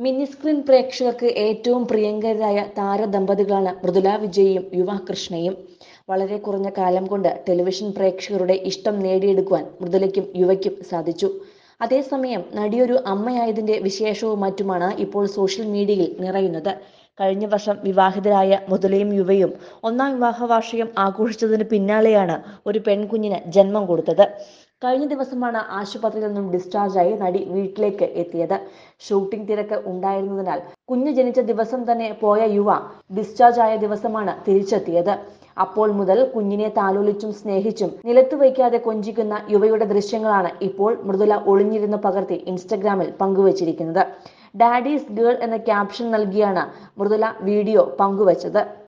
mini screen പ്രേക്ഷകർക്ക് ഏറ്റവും പ്രിയങ്കരായ താരദമ്പതികളാണ് മൃദുല വിജയും യുവ കൃഷ്ണയും വളരെ കുറഞ്ഞ കാലം കൊണ്ട് ടെലിവിഷൻ പ്രേക്ഷകരുടെ ഇഷ്ടം നേടിയെടുക്കുവാൻ മൃദുലയ്ക്കും യുവയ്ക്കും സാധിച്ചു അതേസമയം നടിയൊരു അമ്മയായതിന്റെ വിശേഷവും മറ്റുമാണ് ഇപ്പോൾ സോഷ്യൽ മീഡിയയിൽ നിറയുന്നത് കഴിഞ്ഞ വർഷം വിവാഹിതരായ മൃദുലയും യുവയും ഒന്നാം വിവാഹ വാർഷികം ആഘോഷിച്ചതിന് പിന്നാലെയാണ് ഒരു പെൺകുഞ്ഞിന് ജന്മം കൊടുത്തത് കഴിഞ്ഞ ദിവസമാണ് ആശുപത്രിയിൽ നിന്നും ഡിസ്ചാർജായി നടി വീട്ടിലേക്ക് എത്തിയത് ഷൂട്ടിംഗ് തിരക്ക് ഉണ്ടായിരുന്നതിനാൽ കുഞ്ഞ് ജനിച്ച ദിവസം തന്നെ പോയ യുവ ഡിസ്ചാർജ് ആയ ദിവസമാണ് തിരിച്ചെത്തിയത് അപ്പോൾ മുതൽ കുഞ്ഞിനെ താലോലിച്ചും സ്നേഹിച്ചും നിലത്ത് വയ്ക്കാതെ കൊഞ്ചിക്കുന്ന യുവയുടെ ദൃശ്യങ്ങളാണ് ഇപ്പോൾ മൃദുല ഒളിഞ്ഞിരുന്ന് പകർത്തി ഇൻസ്റ്റഗ്രാമിൽ പങ്കുവച്ചിരിക്കുന്നത് ഡാഡീസ് ഗേൾ എന്ന ക്യാപ്ഷൻ നൽകിയാണ് മൃദുല വീഡിയോ പങ്കുവച്ചത്